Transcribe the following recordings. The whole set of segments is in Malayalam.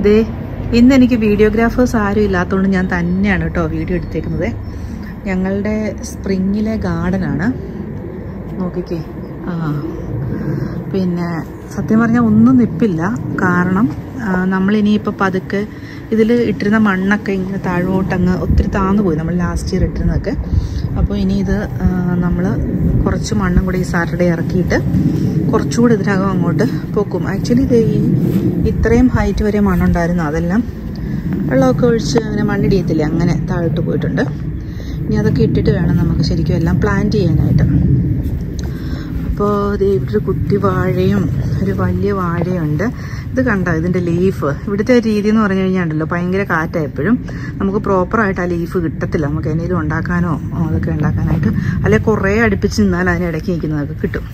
ദേ ഇന്ന് എനിക്ക് വീഡിയോഗ്രാഫേഴ്സ് ആരും ഇല്ലാത്തതുകൊണ്ട് ഞാൻ തന്നെയാണ് കേട്ടോ വീഡിയോ എടുത്തേക്കുന്നത് ഞങ്ങളുടെ സ്പ്രിങ്ങിലെ ഗാർഡനാണ് നോക്കിക്കേ ആ പിന്നെ സത്യം പറഞ്ഞാൽ ഒന്നും നിപ്പില്ല കാരണം നമ്മളിനിയിപ്പോൾ പതുക്കെ ഇതിൽ ഇട്ടിരുന്ന മണ്ണൊക്കെ ഇങ്ങനെ താഴോട്ടങ്ങ് ഒത്തിരി താന്നു പോയി നമ്മൾ ലാസ്റ്റ് ഇയർ ഇട്ടിരുന്നതൊക്കെ അപ്പോൾ ഇനി ഇത് നമ്മൾ കുറച്ച് മണ്ണും കൂടി ഈ സാറ്റർഡേ ഇറക്കിയിട്ട് കുറച്ചുകൂടി ഇതിനകം അങ്ങോട്ട് പൊക്കും ആക്ച്വലി ഇത് ഈ ഇത്രയും ഹൈറ്റ് വരെ മണ്ണുണ്ടായിരുന്നു അതെല്ലാം വെള്ളമൊക്കെ ഒഴിച്ച് അങ്ങനെ മണ്ണിടിയത്തില്ലേ അങ്ങനെ താഴോട്ട് പോയിട്ടുണ്ട് ഇനി അതൊക്കെ ഇട്ടിട്ട് വേണം നമുക്ക് ശരിക്കും എല്ലാം പ്ലാൻ ചെയ്യാനായിട്ട് അപ്പോൾ ഇത് ഇവിടെ ഒരു കുട്ടി വാഴയും ഒരു വലിയ വാഴയുണ്ട് ഇത് കണ്ടോ ഇതിൻ്റെ ലീഫ് ഇവിടുത്തെ രീതി എന്ന് പറഞ്ഞു കഴിഞ്ഞാൽ ഉണ്ടല്ലോ ഭയങ്കര കാറ്റാണ് എപ്പോഴും നമുക്ക് പ്രോപ്പറായിട്ട് ആ ലീഫ് കിട്ടത്തില്ല നമുക്ക് എന്തെങ്കിലും ഉണ്ടാക്കാനോ അതൊക്കെ ഉണ്ടാക്കാനായിട്ട് അല്ലെ കുറേ അടുപ്പിച്ച് നിന്നാൽ അതിനിടയ്ക്ക് നിൽക്കുന്നതൊക്കെ കിട്ടും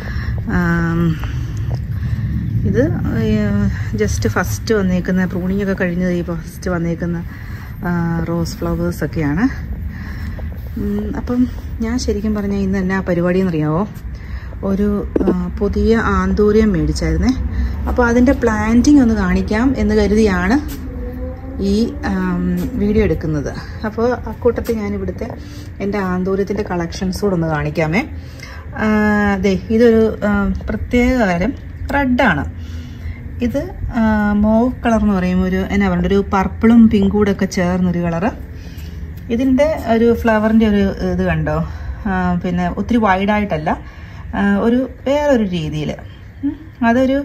ഇത് ജസ്റ്റ് ഫസ്റ്റ് വന്നേക്കുന്ന പ്രൂണിങ് ഒക്കെ കഴിഞ്ഞത് ഈ ഫസ്റ്റ് വന്നേക്കുന്ന റോസ് ഫ്ലവേഴ്സൊക്കെയാണ് അപ്പം ഞാൻ ശരിക്കും പറഞ്ഞാൽ ഇന്ന് എന്നാ പരിപാടി എന്നറിയാവോ ഒരു പുതിയ ആന്തൂര്യം മേടിച്ചായിരുന്നേ അപ്പോൾ അതിൻ്റെ പ്ലാന്റിങ് ഒന്ന് കാണിക്കാം എന്ന് കരുതിയാണ് ഈ വീഡിയോ എടുക്കുന്നത് അപ്പോൾ അക്കൂട്ടത്തിൽ ഞാൻ ഇവിടുത്തെ എൻ്റെ ആന്തൂര്യത്തിൻ്റെ കളക്ഷൻസ് കൂടെ ഒന്ന് കാണിക്കാമേ അതെ ഇതൊരു പ്രത്യേക കാര്യം റെഡാണ് ഇത് മോവ് കളർ എന്ന് പറയും ഒരു എന്നാ പറയുക ഒരു പർപ്പിളും പിങ്കും കൂടെ ഒക്കെ ചേർന്നൊരു കളറ് ഇതിൻ്റെ ഒരു ഫ്ലവറിൻ്റെ ഒരു ഇത് കണ്ടോ പിന്നെ ഒത്തിരി വൈഡായിട്ടല്ല ഒരു വേറൊരു രീതിയിൽ അതൊരു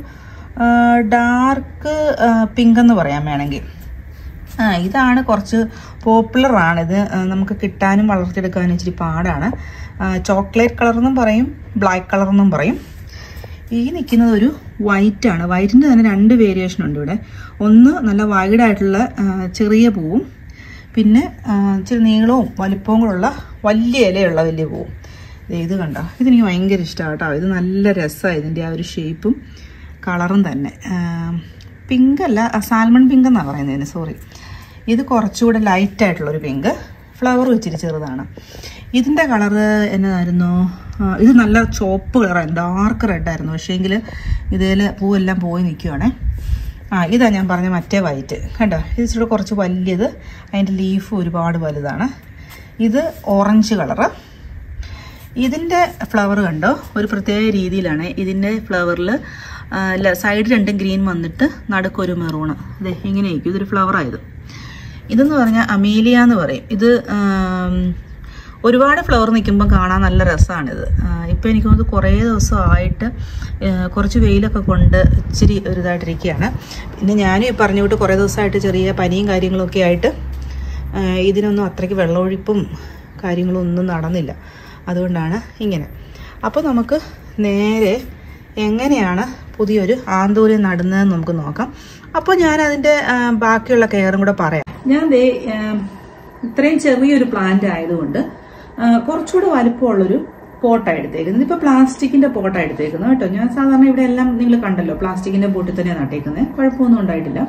ഡാർക്ക് പിങ്ക് എന്ന് പറയാൻ വേണമെങ്കിൽ ആ ഇതാണ് കുറച്ച് പോപ്പുലറാണ് ഇത് നമുക്ക് കിട്ടാനും വളർത്തിയെടുക്കാനും ഇച്ചിരി പാടാണ് ചോക്ലേറ്റ് കളർ എന്നും പറയും ബ്ലാക്ക് കളർ എന്നും പറയും ഈ നിൽക്കുന്നത് ഒരു വൈറ്റ് ആണ് വൈറ്റിൻ്റെ തന്നെ രണ്ട് വേരിയേഷൻ ഉണ്ട് ഇവിടെ ഒന്ന് നല്ല വൈഡായിട്ടുള്ള ചെറിയ പൂവും പിന്നെ ഇച്ചിരി നീളവും വലിപ്പവും കൂടെയുള്ള വലിയ ഇലയുള്ള വലിയ പൂവും ഇത് കണ്ടോ ഇതെനിക്ക് ഭയങ്കര ഇഷ്ടമാണ് കേട്ടോ ഇത് നല്ല രസമാണ് ഇതിൻ്റെ ആ ഒരു ഷേപ്പും കളറും തന്നെ പിങ്ക് അല്ല സാൽമൺ പിങ്ക് എന്നാണ് പറയുന്നതിന് സോറി ഇത് കുറച്ചുകൂടെ ലൈറ്റ് ആയിട്ടുള്ളൊരു പിങ്ക് ഫ്ലവർ വെച്ചിരി ചെറുതാണ് ഇതിൻ്റെ കളറ് എന്നതായിരുന്നു ഇത് നല്ല ചോപ്പ് കളറായിരുന്നു ഡാർക്ക് റെഡായിരുന്നു പക്ഷേങ്കിൽ ഇതിൽ പൂവെല്ലാം പോയി നിൽക്കുവാണേ ആ ഇതാ ഞാൻ പറഞ്ഞ മറ്റേ വൈറ്റ് കണ്ടോ ഇത് ഇച്ചിരി കുറച്ച് വലിയത് അതിൻ്റെ ലീഫ് ഒരുപാട് വലുതാണ് ഇത് ഓറഞ്ച് കളറ് ഇതിൻ്റെ ഫ്ലവർ കണ്ടോ ഒരു പ്രത്യേക രീതിയിലാണ് ഇതിൻ്റെ ഫ്ലവറിൽ സൈഡ് രണ്ടും ഗ്രീൻ വന്നിട്ട് നടുക്കൊരു മെറൂണ് അതെ ഇങ്ങനെയായിരിക്കും ഇതൊരു ഫ്ലവറായത് ഇതെന്ന് പറഞ്ഞാൽ അമീലിയ എന്ന് പറയും ഇത് ഒരുപാട് ഫ്ലവർ നിൽക്കുമ്പോൾ കാണാൻ നല്ല രസമാണിത് ഇപ്പോൾ എനിക്ക് തോന്നുന്നു കുറേ ദിവസമായിട്ട് കുറച്ച് വെയിലൊക്കെ കൊണ്ട് ഇച്ചിരി ഒരു ഇതായിട്ടിരിക്കുകയാണ് പിന്നെ ഞാനും ഈ പറഞ്ഞു വിട്ട് കുറേ ദിവസമായിട്ട് ചെറിയ പനിയും കാര്യങ്ങളൊക്കെ ആയിട്ട് ഇതിനൊന്നും അത്രയ്ക്ക് വെള്ളമൊഴിപ്പും കാര്യങ്ങളും ഒന്നും നടന്നില്ല അതുകൊണ്ടാണ് ഇങ്ങനെ അപ്പോൾ നമുക്ക് നേരെ എങ്ങനെയാണ് പുതിയൊരു ആന്തൂര്യം നടുന്നതെന്ന് നമുക്ക് നോക്കാം അപ്പോൾ ഞാൻ അതിൻ്റെ ബാക്കിയുള്ള കെയറും കൂടെ പറയാം ഞാൻ ദേ ഇത്രയും ചെറിയൊരു പ്ലാന്റ് ആയതുകൊണ്ട് കുറച്ചുകൂടെ വലുപ്പമുള്ളൊരു പോട്ടാണ് എടുത്തേക്കുന്നത് ഇതിപ്പോൾ പ്ലാസ്റ്റിക്കിന്റെ പോട്ടാണ് എടുത്തേക്കുന്നത് കേട്ടോ ഞാൻ സാധാരണ ഇവിടെ എല്ലാം നിങ്ങൾ കണ്ടല്ലോ പ്ലാസ്റ്റിക്കിന്റെ പോട്ടിൽ തന്നെയാണ് നട്ടേക്കുന്നത് കുഴപ്പമൊന്നും ഉണ്ടായിട്ടില്ല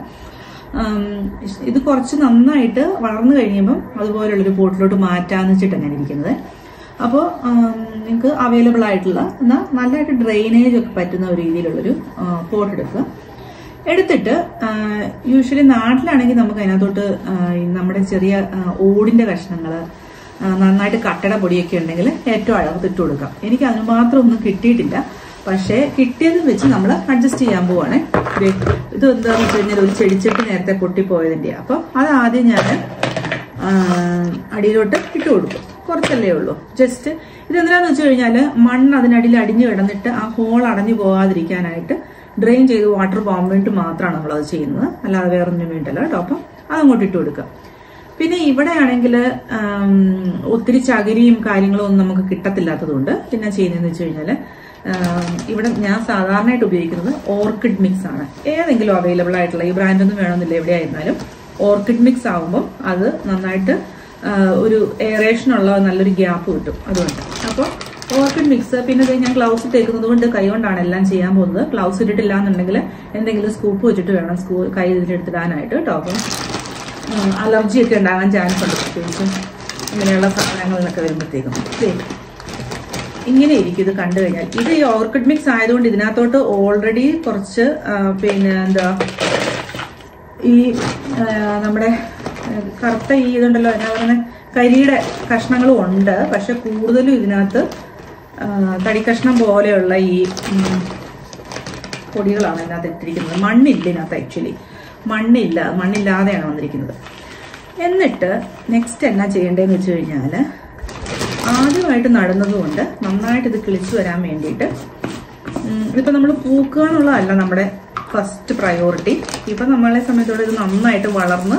ഇത് കുറച്ച് നന്നായിട്ട് വളർന്നു കഴിയുമ്പം അതുപോലുള്ളൊരു പോട്ടിലോട്ട് മാറ്റാന്ന് വെച്ചിട്ടാണ് ഞാൻ ഇരിക്കുന്നത് അപ്പോൾ നിങ്ങൾക്ക് അവൈലബിൾ ആയിട്ടുള്ള എന്നാൽ നല്ലതായിട്ട് ഡ്രെയിനേജ് ഒക്കെ പറ്റുന്ന ഒരു രീതിയിലുള്ളൊരു പോട്ട് എടുക്കുക എടുത്തിട്ട് യൂഷ്വലി നാട്ടിലാണെങ്കിൽ നമുക്ക് അതിനകത്തോട്ട് നമ്മുടെ ചെറിയ ഓടിന്റെ കഷ്ണങ്ങൾ നന്നായിട്ട് കട്ടട പൊടിയൊക്കെ ഉണ്ടെങ്കിൽ ഏറ്റവും അഴകത്ത് ഇട്ട് കൊടുക്കാം എനിക്ക് അതിന് മാത്രം ഒന്നും കിട്ടിയിട്ടില്ല പക്ഷേ കിട്ടിയത് വെച്ച് നമ്മൾ അഡ്ജസ്റ്റ് ചെയ്യാൻ പോവാണ് ഇത് എന്താണെന്ന് വെച്ച് കഴിഞ്ഞാൽ ഒരു ചെടിച്ചട്ടി നേരത്തെ പൊട്ടിപ്പോയതിൻ്റെ അപ്പോൾ അത് ആദ്യം ഞാൻ അടിയിലോട്ട് ഇട്ട് കൊടുക്കും കുറച്ചല്ലേ ഉള്ളൂ ജസ്റ്റ് ഇതെന്തിനാന്ന് വെച്ച് കഴിഞ്ഞാൽ മണ്ണ് അതിനടിയിൽ അടിഞ്ഞു കിടന്നിട്ട് ആ ഹോൾ അടഞ്ഞു പോകാതിരിക്കാനായിട്ട് ഡ്രെയിൻ ചെയ്ത് വാട്ടർ പോകാൻ വേണ്ടി മാത്രമാണ് നമ്മളത് ചെയ്യുന്നത് അല്ലാതെ വേറൊന്നും വേണ്ടല്ലോ കേട്ടോ അപ്പം അതങ്ങോട്ട് ഇട്ട് കൊടുക്കുക പിന്നെ ഇവിടെ ആണെങ്കിൽ ഒത്തിരി ചകിരിയും കാര്യങ്ങളും ഒന്നും നമുക്ക് കിട്ടത്തില്ലാത്തതുകൊണ്ട് പിന്നെ ചെയ്യുന്നതെന്ന് വെച്ച് കഴിഞ്ഞാൽ ഇവിടെ ഞാൻ സാധാരണയായിട്ട് ഉപയോഗിക്കുന്നത് ഓർക്കിഡ് മിക്സ് ആണ് ഏതെങ്കിലും അവൈലബിൾ ആയിട്ടുള്ള ഈ ബ്രാൻഡൊന്നും വേണമെന്നില്ല എവിടെ ആയിരുന്നാലും ഓർക്കിഡ് മിക്സ് ആകുമ്പോൾ അത് നന്നായിട്ട് ഒരു എയറേഷനുള്ള നല്ലൊരു ഗ്യാപ്പ് കിട്ടും അതുകൊണ്ട് അപ്പോൾ ഓർക്കിഡ് മിക്സ് പിന്നെ ഞാൻ ഗ്ലൗസ് തേക്കുന്നത് കൊണ്ട് കൈ കൊണ്ടാണ് എല്ലാം ചെയ്യാൻ പോകുന്നത് ഗ്ലൗസ് ഇട്ടിട്ടില്ല എന്നുണ്ടെങ്കിൽ എന്തെങ്കിലും സ്കൂപ്പ് വെച്ചിട്ട് വേണം സ്കൂ കൈ ഇതിലെടുത്തിടാനായിട്ട് കേട്ടോ അപ്പം അലർജി ഒക്കെ ഉണ്ടാകാൻ ചാൻസ് ഉണ്ട് പ്രത്യേകിച്ചും ഇങ്ങനെയുള്ള സാധനങ്ങളിലൊക്കെ വരുമ്പോഴത്തേക്കും ഇങ്ങനെ ഇരിക്കും ഇത് കണ്ടു കഴിഞ്ഞാൽ ഇത് ഈ ഓർക്കിഡ് മിക്സ് ആയതുകൊണ്ട് ഇതിനകത്തോട്ട് ഓൾറെഡി കുറച്ച് പിന്നെ എന്താ ഈ ആ, നമ്മുടെ ആ, കറുത്ത ഈ ഇതുണ്ടല്ലോ എന്നാ പറയുന്നത് കരിയുടെ കഷ്ണങ്ങളും ഉണ്ട് പക്ഷെ കൂടുതലും ഇതിനകത്ത് ആ, തടിക്കഷ്ണം പോലെയുള്ള ഈ ഉം, പൊടികളാണ് ഇതിനകത്ത് ഇട്ടിരിക്കുന്നത് മണ്ണില്ല ഇതിനകത്ത് ആക്ച്വലി മണ്ണില്ല മണ്ണില്ലാതെയാണ് വന്നിരിക്കുന്നത് എന്നിട്ട് നെക്സ്റ്റ് എന്നാ ചെയ്യേണ്ടതെന്ന് വെച്ച് കഴിഞ്ഞാൽ ആദ്യമായിട്ട് നടുന്നത് കൊണ്ട് നന്നായിട്ട് ഇത് കിളിച്ചു വരാൻ വേണ്ടിയിട്ട് ഉം, ഇതിപ്പോ നമ്മൾ പൂക്കുക എന്നുള്ളതല്ല നമ്മുടെ ഫസ്റ്റ് പ്രയോറിറ്റി ഇപ്പൊ നമ്മളെ സംബന്ധിച്ചോളം ഇത് നന്നായിട്ട് വളർന്ന്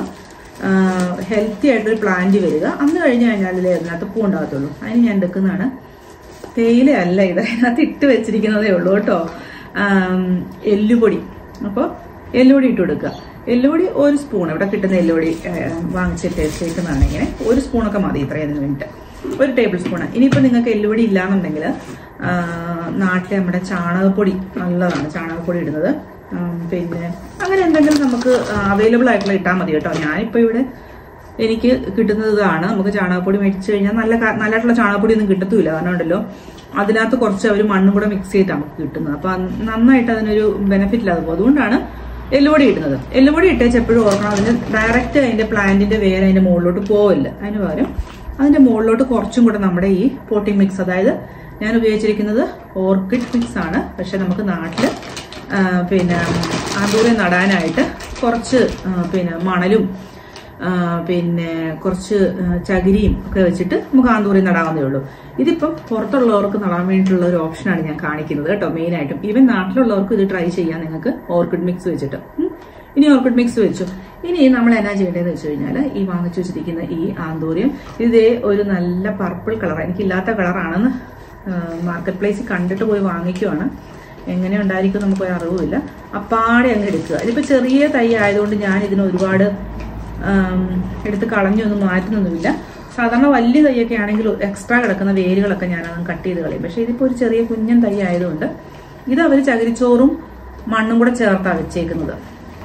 ഹെൽത്തി ആയിട്ടൊരു പ്ലാന്റ് വരിക അന്ന് കഴിഞ്ഞ് കഴിഞ്ഞാൽ ഇതിൽ അതിനകത്ത് പൂ ഉണ്ടാകത്തുള്ളൂ അതിന് ഞാൻ എടുക്കുന്നതാണ് തേയില അല്ല ഇത് അതിനകത്ത് ഇട്ട് വെച്ചിരിക്കുന്നതേ ഉള്ളൂ കേട്ടോ ആം, എല്ലുപൊടി അപ്പോൾ എല്ലുപൊടി ഇട്ട് കൊടുക്കുക എല്ലുപൊടി ഒരു സ്പൂൺ ഇവിടെ കിട്ടുന്ന എല്ലുപൊടി വാങ്ങിച്ചിട്ട് വെച്ചേക്കുന്നതാണ് ഇങ്ങനെ ഒരു സ്പൂണൊക്കെ മതി ഇത്രയും അതിന് വേണ്ടിയിട്ട് ഒരു ടേബിൾ സ്പൂൺ ഇനിയിപ്പോൾ നിങ്ങൾക്ക് എല്ലുപൊടി ഇല്ലാന്നുണ്ടെങ്കിൽ ആ, നാട്ടിലെ നമ്മുടെ ചാണകപ്പൊടി നല്ലതാണ് ചാണകപ്പൊടി ഇടുന്നത് ഉം, പിന്നെ അങ്ങനെ എന്തെങ്കിലും നമുക്ക് അവൈലബിൾ ആയിട്ടുള്ള ഇട്ടാൽ മതി കേട്ടോ ഞാനിപ്പോൾ ഇവിടെ എനിക്ക് കിട്ടുന്നത് ഇതാണ് നമുക്ക് ചാണകപ്പൊടി മേടിച്ചു കഴിഞ്ഞാൽ നല്ല ക- നല്ലതായിട്ടുള്ള ചാണകപ്പൊടി ഒന്നും കിട്ടത്തുമില്ല കാരണം ഉണ്ടല്ലോ അതിനകത്ത് കുറച്ച് അവർ മണ്ണും കൂടെ മിക്സ് ചെയ്തിട്ടാണ് നമുക്ക് കിട്ടുന്നത് അപ്പൊ അത് നന്നായിട്ട് അതിനൊരു ബെനിഫിറ്റ് ഇല്ലാതെ പോകും അതുകൊണ്ടാണ് എല്ലുപൊടി ഇടുന്നത് എല്ലുപൊടി ഇട്ടേച്ച് എപ്പോഴും ഓർക്കണം അതിന് ഡയറക്റ്റ് അതിന്റെ പ്ലാന്റിന്റെ വേര് അതിന്റെ മുകളിലോട്ട് പോവില്ല അതിന് പകരം അതിന്റെ മുകളിലോട്ട് കുറച്ചും കൂടെ നമ്മുടെ ഈ പോട്ടിംഗ് മിക്സ് അതായത് ഞാൻ ഉപയോഗിച്ചിരിക്കുന്നത് ഓർക്കിഡ് മിക്സ് ആണ് പക്ഷെ നമുക്ക് നാട്ടില് ആ, പിന്നെ ആന്തൂരെ നടാനായിട്ട് കുറച്ച് ആ, പിന്നെ മണലും ആ, പിന്നെ കുറച്ച് ആ, ചകിരിയും ഒക്കെ വെച്ചിട്ട് നമുക്ക് ആന്തൂറി നടാവുന്നേ ഉള്ളൂ ഇതിപ്പം പുറത്തുള്ളവർക്ക് നടാൻ വേണ്ടിയിട്ടുള്ള ഒരു ഓപ്ഷനാണ് ഞാൻ കാണിക്കുന്നത് കേട്ടോ മെയിൻ ആയിട്ടും ഈവൻ നാട്ടിലുള്ളവർക്ക് ഇത് ട്രൈ ചെയ്യാം നിങ്ങൾക്ക് ഓർക്കിഡ് മിക്സ് വെച്ചിട്ട് ഉം. ഇനി ഓർക്കിഡ് മിക്സ് വെച്ചു ഇനി നമ്മൾ എന്നാ ചെയ്യേണ്ടതെന്ന് വെച്ച് കഴിഞ്ഞാൽ ഈ വാങ്ങിച്ചു വെച്ചിരിക്കുന്ന ഈ ആന്തൂര്യം ഇതേ ഒരു നല്ല പർപ്പിൾ കളർ എനിക്കില്ലാത്ത കളറാണെന്ന് മാർക്കറ്റ് പ്ലേസിൽ കണ്ടിട്ട് പോയി വാങ്ങിക്കുവാണ് എങ്ങനെ ഉണ്ടായിരിക്കും നമുക്കൊരു അറിവുമില്ല അപ്പാടെ അങ്ങ് എടുക്കുക ഇതിപ്പോൾ ചെറിയ തൈ ആയതുകൊണ്ട് ഞാൻ ഇതിന് ഒരുപാട് ആം, എടുത്ത് കളഞ്ഞൊന്നും മാറ്റുന്നൊന്നുമില്ല സാധാരണ വലിയ തൈയൊക്കെ ആണെങ്കിൽ എക്സ്ട്രാ കിടക്കുന്ന വേരുകളൊക്കെ ഞാനത് കട്ട് ചെയ്ത് കളയും പക്ഷേ ഇതിപ്പോൾ ഒരു ചെറിയ കുഞ്ഞൻ തൈ ആയതുകൊണ്ട് ഇത് അവർ ചകിരിച്ചോറും മണ്ണും കൂടെ ചേർത്താണ് വെച്ചേക്കുന്നത്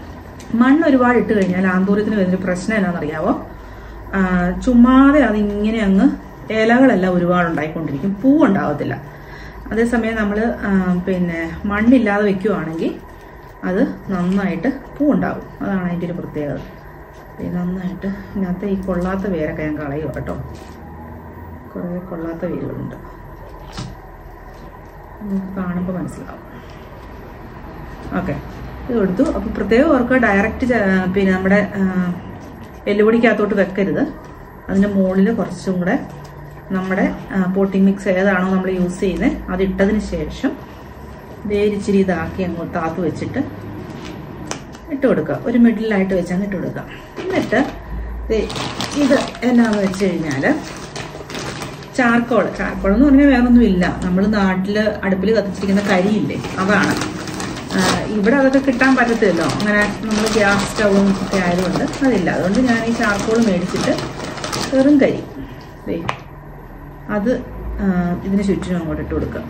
മണ്ണ് ഒരുപാട് ഇട്ട് കഴിഞ്ഞാൽ ആന്തൂര്യത്തിന് വരുന്നൊരു പ്രശ്നം എന്നാണെന്നറിയാവോ ആ, ചുമ്മാതെ അത് ഇങ്ങനെ അങ്ങ് ഇലകളെല്ലാം ഒരുപാട് ഉണ്ടായിക്കൊണ്ടിരിക്കും പൂ ഉണ്ടാവത്തില്ല അതേസമയം നമ്മൾ പിന്നെ മണ്ണില്ലാതെ വെക്കുവാണെങ്കിൽ അത് നന്നായിട്ട് പൂ ഉണ്ടാവും അതാണ് അതിൻ്റെ ഒരു പ്രത്യേകത ഇത് നന്നായിട്ട് ഇതിനകത്ത് ഈ കൊള്ളാത്ത വേരൊക്കെ ഞാൻ കളയുക കേട്ടോ കുറേ കൊള്ളാത്ത വേരുകളുണ്ട് നിങ്ങൾക്ക് കാണുമ്പോൾ മനസ്സിലാവും ഓക്കെ ഇത് കൊടുത്തു അപ്പോൾ പ്രത്യേകം ഓർക്കുക ഡയറക്റ്റ് പിന്നെ നമ്മുടെ ആ, എല്ലുപൊടിക്കകത്തോട്ട് വെക്കരുത് അതിൻ്റെ മുകളിൽ കുറച്ചും കൂടെ നമ്മുടെ പോട്ടിംഗ് മിക്സ് ഏതാണോ നമ്മൾ യൂസ് ചെയ്യുന്നത് അത് ഇട്ടതിന് ശേഷം വേരിച്ചിരി ഇതാക്കി അങ്ങോട്ട് താത്ത് വെച്ചിട്ട് ഇട്ട് കൊടുക്കുക ഒരു മിഡിലായിട്ട് വെച്ചങ്ങ് ഇട്ട് കൊടുക്കുക എന്നിട്ട് ദേ ഇത് എന്നാന്ന് വെച്ച് കഴിഞ്ഞാൽ ചാർക്കോൾ ചാർക്കോൾ എന്ന് പറഞ്ഞാൽ വേറൊന്നും ഇല്ല നമ്മൾ നാട്ടിൽ അടുപ്പിൽ കത്തിച്ചിരിക്കുന്ന കരിയില്ലേ അതാണ് ആ, ഇവിടെ അതൊക്കെ കിട്ടാൻ പറ്റത്തില്ലല്ലോ അങ്ങനെ നമ്മൾ ഗ്യാസ് സ്റ്റൗവും ഒക്കെ ആയതുകൊണ്ട് അതില്ല അതുകൊണ്ട് ഞാൻ ഈ ചാർക്കോൾ മേടിച്ചിട്ട് വെറും കരി ദേ അത് ആ, ഇതിന് ചുറ്റിനും അങ്ങോട്ട് ഇട്ട് കൊടുക്കുക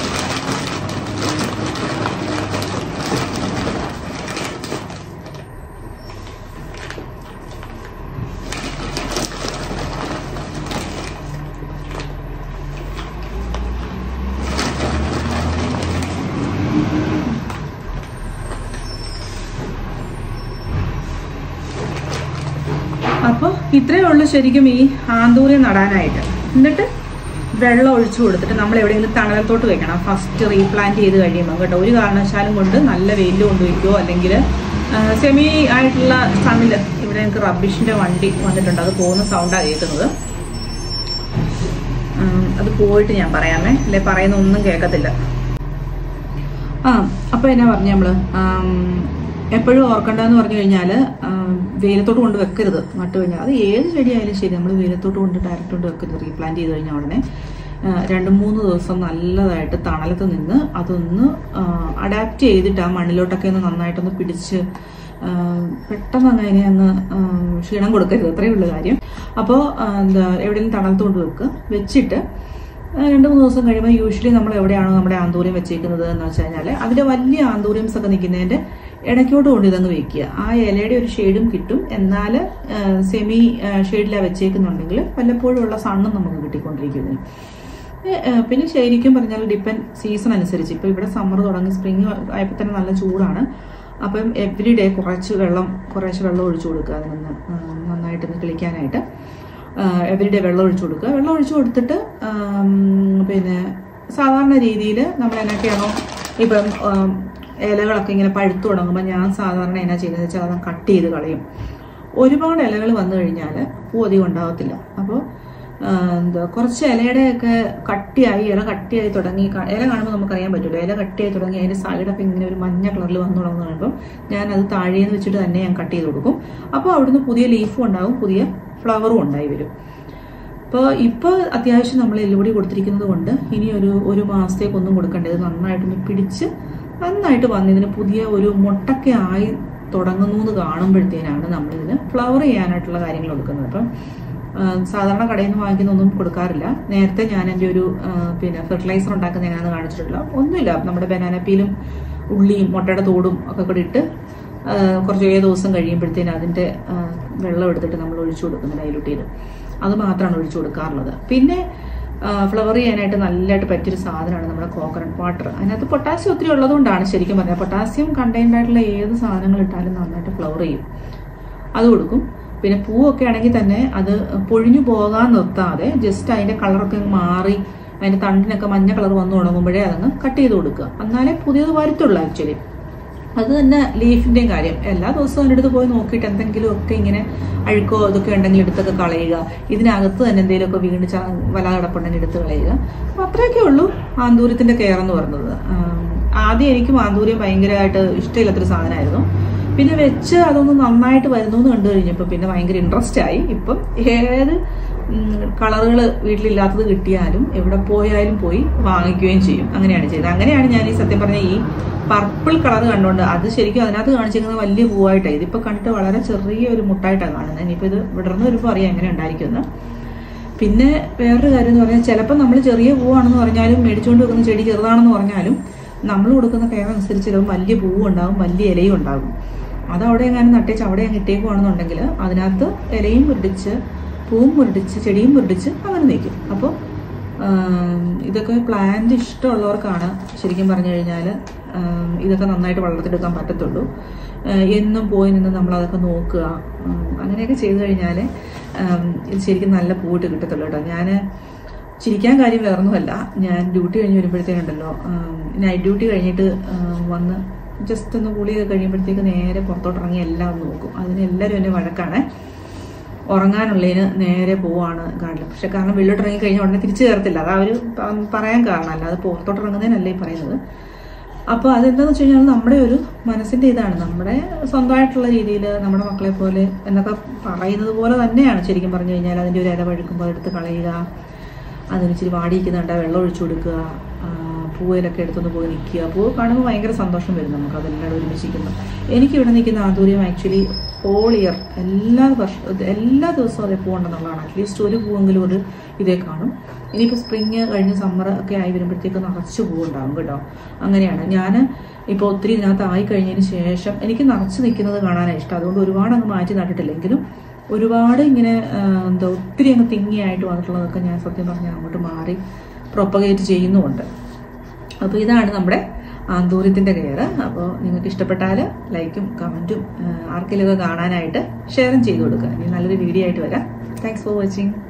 അപ്പോൾ ഇത്രയേ ഉള്ളൂ ശരിക്കും ഈ ആന്തൂര്യം നടാനായിട്ട് എന്നിട്ട് വെള്ളം ഒഴിച്ചു കൊടുത്തിട്ട് നമ്മൾ എവിടെയെങ്കിലും തണലത്തോട്ട് വെക്കണം ഫസ്റ്റ് റീപ്ലാന്റ് ചെയ്ത് കഴിയുമ്പോൾ കേട്ടോ ഒരു കാരണവശാലും കൊണ്ട് നല്ല വെയിൽ കൊണ്ട് വയ്ക്കുമോ അല്ലെങ്കിൽ സെമി ആയിട്ടുള്ള സണ്ണിൽ ഇവിടെ എനിക്ക് റബ്ബിഷിന്റെ വണ്ടി വന്നിട്ടുണ്ട് അത് പോകുന്ന സൗണ്ടാണ് കേൾക്കുന്നത് ഉം, അത് പോയിട്ട് ഞാൻ പറയാമേ അല്ലെ പറയുന്ന ഒന്നും കേൾക്കത്തില്ല ആ അപ്പൊ എന്നാ പറഞ്ഞു നമ്മള് ആം, എപ്പോഴും ഓർക്കണ്ടെന്ന് പറഞ്ഞു കഴിഞ്ഞാൽ വെയിലത്തോട്ട് കൊണ്ട് വെക്കരുത് നട്ടു കഴിഞ്ഞാൽ അത് ഏത് ചെടിയായാലും ശരി നമ്മൾ വെയിലത്തോട്ട് കൊണ്ട് ഡയറക്റ്റ് കൊണ്ട് വെക്കരുത് റീപ്ലാന്റ് ചെയ്ത് കഴിഞ്ഞാൽ ഉടനെ ആ, രണ്ട് മൂന്ന് ദിവസം നല്ലതായിട്ട് തണലത്ത് നിന്ന് അതൊന്ന് അഡാപ്റ്റ് ചെയ്തിട്ട് ആ മണ്ണിലോട്ടൊക്കെ ഒന്ന് നന്നായിട്ടൊന്ന് പിടിച്ച് ആ, പെട്ടെന്ന് അങ്ങ് അതിനെ അങ്ങ് ആ, ക്ഷീണം കൊടുക്കരുത് അത്രയേ ഉള്ളൂ കാര്യം അപ്പോൾ എന്താ എവിടെയെങ്കിലും തണലത്ത് കൊണ്ട് വെക്കുക വെച്ചിട്ട് ആ, രണ്ട് മൂന്ന് ദിവസം കഴിയുമ്പോൾ യൂഷ്വലി നമ്മൾ എവിടെയാണോ നമ്മുടെ ആന്തൂര്യം വെച്ചേക്കുന്നത് എന്ന് വെച്ച് കഴിഞ്ഞാൽ അതിന്റെ വലിയ ആന്തൂര്യംസ് ഒക്കെ നിൽക്കുന്നതിന്റെ ഇടയ്ക്കോട്ട് കൊണ്ട് ഇതങ്ങ് വെക്കുക ആ ഇലയുടെ ഒരു ഷെയ്ഡും കിട്ടും എന്നാൽ സെമി ഷെയ്ഡിലാണ് വെച്ചേക്കുന്നുണ്ടെങ്കിൽ വല്ലപ്പോഴും ഉള്ള സണ്ണും നമുക്ക് കിട്ടിക്കൊണ്ടിരിക്കുന്നു ഏ, ഏ, പിന്നെ ശരിക്കും പറഞ്ഞാൽ ഡിപ്പെൻഡ് സീസൺ അനുസരിച്ച് ഇപ്പോൾ ഇവിടെ സമ്മർ തുടങ്ങി സ്പ്രിങ് ആയപ്പോൾ തന്നെ നല്ല ചൂടാണ് അപ്പം എവറി ഡേ കുറച്ച് വെള്ളം കുറേശ്ശെ വെള്ളം ഒഴിച്ചു കൊടുക്കുക അതിനൊന്ന് ആ, നന്നായിട്ടൊന്ന് കിളിക്കാനായിട്ട് എവറി ഡേ വെള്ളം ഒഴിച്ചു കൊടുക്കുക വെള്ളം ഒഴിച്ചു കൊടുത്തിട്ട് ആം, പിന്നെ സാധാരണ രീതിയിൽ നമ്മൾ എന്നൊക്കെയാണോ ഇപ്പം ആം, ഇലകളൊക്കെ ഇങ്ങനെ പഴുത്തു തുടങ്ങുമ്പോൾ ഞാൻ സാധാരണ എന്നാ ചെയ്യുന്നത് വെച്ചാൽ അത് കട്ട് ചെയ്ത് കളയും ഒരുപാട് ഇലകൾ വന്നു കഴിഞ്ഞാൽ പൂ അധികം ഉണ്ടാകത്തില്ല അപ്പോൾ എന്താ കുറച്ച് ഇലയുടെയൊക്കെ കട്ടിയായി ഇല കട്ടിയായി തുടങ്ങി ക- ഇല കാണുമ്പോൾ നമുക്കറിയാൻ പറ്റുമല്ലോ ഇല കട്ടിയായി തുടങ്ങി അതിൻ്റെ സൈഡൊക്കെ ഇങ്ങനെ ഒരു മഞ്ഞ കളറിൽ വന്നു തുടങ്ങുന്ന കഴിയുമ്പോൾ ഞാൻ അത് താഴേന്ന് വെച്ചിട്ട് തന്നെ ഞാൻ കട്ട് ചെയ്ത് കൊടുക്കും അപ്പോൾ അവിടുന്ന് പുതിയ ലീഫും ഉണ്ടാവും പുതിയ ഫ്ലവറും ഉണ്ടായി വരും അപ്പോൾ ഇപ്പോൾ അത്യാവശ്യം നമ്മൾ എല്ലുപൊടി കൊടുത്തിരിക്കുന്നത് കൊണ്ട് ഇനി ഒരു ഒരു മാസത്തേക്കൊന്നും കൊടുക്കേണ്ടത് നന്നായിട്ടൊന്ന് പിടിച്ച് നന്നായിട്ട് വന്ന് ഇതിന് പുതിയ ഒരു മുട്ടൊക്കെ ആയി തുടങ്ങുന്നു എന്ന് കാണുമ്പോഴത്തേനാണ് നമ്മളിതിന് ഫ്ലവർ ചെയ്യാനായിട്ടുള്ള കാര്യങ്ങൾ കൊടുക്കുന്നത് അപ്പം ആ, സാധാരണ കടയിൽ നിന്ന് വാങ്ങിക്കുന്നൊന്നും കൊടുക്കാറില്ല നേരത്തെ ഞാൻ എൻ്റെ ഒരു ആ, പിന്നെ ഫെർട്ടിലൈസർ ഉണ്ടാക്കുന്ന എങ്ങനെയാണെന്ന് കാണിച്ചിട്ടില്ല ഒന്നുമില്ല നമ്മുടെ ബനാന പീലും ഉള്ളിയും മുട്ടയുടെ തോടും ഒക്കെ കൂടി ഇട്ട് ആ, കുറച്ച് ഏഴ് ദിവസം കഴിയുമ്പോഴത്തേന് അതിൻ്റെ ആ, വെള്ളം എടുത്തിട്ട് നമ്മൾ ഒഴിച്ചു കൊടുക്കുന്നത് ഡൈലൂട്ട് ചെയ്ത് അത് മാത്രമാണ് ഒഴിച്ചു കൊടുക്കാറുള്ളത് പിന്നെ ഫ്ലവർ ചെയ്യാനായിട്ട് നല്ലതായിട്ട് പറ്റിയൊരു സാധനമാണ് നമ്മുടെ കോക്കനട്ട് വാട്ടർ അതിനകത്ത് പൊട്ടാസ്യം ഒത്തിരി ഉള്ളതുകൊണ്ടാണ് ശരിക്കും പറഞ്ഞാൽ പൊട്ടാസ്യം കണ്ടെയ്ൻഡ് ആയിട്ടുള്ള ഏത് സാധനങ്ങൾ ഇട്ടാലും നന്നായിട്ട് ഫ്ലവർ ചെയ്യും അത് കൊടുക്കും പിന്നെ പൂവൊക്കെ ആണെങ്കിൽ തന്നെ അത് പൊഴിഞ്ഞു പോകാൻ നിർത്താതെ ജസ്റ്റ് അതിന്റെ കളറൊക്കെ അങ്ങ് മാറി അതിന്റെ തണ്ടിനൊക്കെ മഞ്ഞ കളർ വന്നു തുടങ്ങുമ്പോഴേ അതങ്ങ് കട്ട് ചെയ്ത് കൊടുക്കുക എന്നാലേ പുതിയത് വരുത്തുള്ളൂ ആക്ച്വലി അത് തന്നെ ലീഫിന്റെയും കാര്യം എല്ലാ ദിവസവും അതിൻ്റെ അടുത്ത് പോയി നോക്കിയിട്ട് എന്തെങ്കിലും ഒക്കെ ഇങ്ങനെ അഴുക്കോ ഇതൊക്കെ ഉണ്ടെങ്കിൽ എടുത്തൊക്കെ കളയുക ഇതിനകത്ത് തന്നെ എന്തെങ്കിലുമൊക്കെ വീണ് ച- വല കിടപ്പുണ്ടെങ്കിൽ എടുത്ത് കളയുക അപ്പൊ അത്രയൊക്കെ ഉള്ളൂ ആന്തൂര്യത്തിന്റെ കെയർ എന്ന് പറയുന്നത് ആം, ആദ്യം എനിക്ക് ആന്തൂര്യം ഭയങ്കരമായിട്ട് ഇഷ്ടമില്ലാത്തൊരു സാധനമായിരുന്നു പിന്നെ വെച്ച് അതൊന്ന് നന്നായിട്ട് വരുന്നു എന്ന് കണ്ടു കഴിഞ്ഞപ്പോൾ പിന്നെ ഭയങ്കര ഇൻട്രസ്റ്റ് ആയി ഇപ്പം ഏത് കളറുകൾ വീട്ടിലില്ലാത്തത് കിട്ടിയാലും എവിടെ പോയാലും പോയി വാങ്ങിക്കുകയും ചെയ്യും അങ്ങനെയാണ് ചെയ്തത് അങ്ങനെയാണ് ഞാൻ ഈ സത്യം പറഞ്ഞ ഈ പർപ്പിൾ കളർ കണ്ടുകൊണ്ട് അത് ശരിക്കും അതിനകത്ത് കാണിച്ചിരിക്കുന്നത് വലിയ പൂവായിട്ടാണ് ഇതിപ്പോൾ കണ്ടിട്ട് വളരെ ചെറിയ ഒരു മുട്ടായിട്ടാണ് കാണുന്നത് ഇനിയിപ്പോൾ ഇത് വിടർന്ന് വരുമ്പോൾ അറിയാം എങ്ങനെ ഉണ്ടായിരിക്കുമെന്ന് പിന്നെ വേറൊരു കാര്യം എന്ന് പറഞ്ഞാൽ ചിലപ്പോൾ നമ്മൾ ചെറിയ പൂവാണെന്ന് പറഞ്ഞാലും മേടിച്ചുകൊണ്ട് വെക്കുന്ന ചെടി ചെറുതാണെന്ന് പറഞ്ഞാലും നമ്മൾ കൊടുക്കുന്ന കെയർ അനുസരിച്ച് ചിലപ്പോൾ വലിയ പൂവും ഉണ്ടാകും വലിയ ഇലയും ഉണ്ടാകും അത് അവിടെ എങ്ങാനും നട്ടേച്ച് അവിടെ അങ്ങ് ഇട്ടേക്കുവാണെന്നുണ്ടെങ്കിൽ അതിനകത്ത് ഇലയും മുരടിച്ച് പൂവും മുരടിച്ച് ചെടിയും മുരടിച്ച് അങ്ങനെ നിൽക്കും അപ്പോൾ ഇതൊക്കെ പ്ലാന്റ് ഇഷ്ടമുള്ളവർക്കാണ് ശരിക്കും പറഞ്ഞു കഴിഞ്ഞാൽ ഇതൊക്കെ നന്നായിട്ട് വളർത്തിയെടുക്കാൻ പറ്റത്തുള്ളൂ ആഹ് എന്നും പോയി നിന്ന് നമ്മൾ അതൊക്കെ നോക്കുക ഉം, അങ്ങനെയൊക്കെ ചെയ്തു കഴിഞ്ഞാൽ ഇത് ശരിക്കും നല്ല പൂവിട്ട് കിട്ടത്തുള്ളൂ കേട്ടോ ഞാൻ ചിരിക്കാൻ കാര്യം വേറൊന്നുമല്ല ഞാൻ ഡ്യൂട്ടി കഴിഞ്ഞ് വരുമ്പോഴത്തേനുണ്ടല്ലോ നൈറ്റ് ഡ്യൂട്ടി കഴിഞ്ഞിട്ട് ആം, വന്ന് ജസ്റ്റ് ഒന്ന് കുളിയൊക്കെ കഴിയുമ്പോഴത്തേക്ക് നേരെ പുറത്തോട്ട് ഇറങ്ങി എല്ലാം ഒന്ന് നോക്കും അതിന് എല്ലാവരും എന്നെ വഴക്കാണ് ഉറങ്ങാനുള്ളതിന് നേരെ പോവാണ് ഗാർഡിൽ പക്ഷെ കാരണം വെള്ളോട്ട് ഇറങ്ങി കഴിഞ്ഞാൽ ഉടനെ തിരിച്ചു കയറത്തില്ല അത് അവർ പറയാൻ കാരണം അല്ലാതെ പുറത്തോട്ട് ഇറങ്ങുന്നതിനല്ലേ ഈ പറയുന്നത് അപ്പോൾ അതെന്താന്ന് വെച്ച് കഴിഞ്ഞാൽ നമ്മുടെ ഒരു മനസ്സിന്റെ ഇതാണ് നമ്മുടെ സ്വന്തമായിട്ടുള്ള രീതിയിൽ നമ്മുടെ മക്കളെ പോലെ എന്നൊക്കെ പറയുന്നത് പോലെ തന്നെയാണ് ശരിക്കും പറഞ്ഞു കഴിഞ്ഞാൽ അതിൻ്റെ ഒരു ഇല പഴുക്കുമ്പോൾ അതെടുത്ത് കളയുക അതിന് ഇച്ചിരി വാടിയിരിക്കുന്നുണ്ട് വെള്ളം ഒഴിച്ചു കൊടുക്കുക ആ, പൂവിലൊക്കെ എടുത്തൊന്ന് പോയി നിൽക്കുക പൂവ് കാണുമ്പോൾ ഭയങ്കര സന്തോഷം വരും നമുക്ക് അതെല്ലാം ഒരുമിച്ചിരിക്കുന്നു എനിക്ക് ഇവിടെ നിൽക്കുന്ന ആന്തൂര്യം ആക്ച്വലി ഓൾ ഇയർ എല്ലാ വർഷം എല്ലാ ദിവസവും അതേ പൂവുണ്ടെന്നുള്ളതാണ് അറ്റ്ലീസ്റ്റ് ഒരു പൂവെങ്കിലും ഒരു ഇതേ കാണും ഇനിയിപ്പോൾ സ്പ്രിങ് കഴിഞ്ഞ് സമ്മർ ഒക്കെ ആയി വരുമ്പോഴത്തേക്ക് നിറച്ച് പൂവുണ്ടാകും കേട്ടോ അങ്ങനെയാണ് ഞാൻ ഇപ്പോൾ ഒത്തിരി ഇതിനകത്ത് ആയി കഴിഞ്ഞതിന് ശേഷം എനിക്ക് നിറച്ച് നിൽക്കുന്നത് കാണാനാണ് ഇഷ്ടം അതുകൊണ്ട് ഒരുപാട് അങ്ങ് മാറ്റി നട്ടിട്ടില്ലെങ്കിലും ഒരുപാട് ഇങ്ങനെ ആ, എന്താ ഒത്തിരി അങ്ങ് തിങ്ങിയായിട്ട് വന്നിട്ടുള്ളതൊക്കെ ഞാൻ സത്യം പറഞ്ഞാൽ അങ്ങോട്ട് മാറി പ്രൊപ്പഗേറ്റ് ചെയ്യുന്നുമുണ്ട് അപ്പോൾ ഇതാണ് നമ്മുടെ ആന്തൂര്യത്തിൻ്റെ കെയർ അപ്പോൾ നിങ്ങൾക്ക് ഇഷ്ടപ്പെട്ടാൽ ലൈക്കും കമൻറ്റും ആർക്കെങ്കിലുമൊക്കെ കാണാനായിട്ട് ഷെയറും ചെയ്ത് കൊടുക്കുക ഇനി നല്ലൊരു വീഡിയോ ആയിട്ട് വരാം താങ്ക്സ് ഫോർ വാച്ചിങ്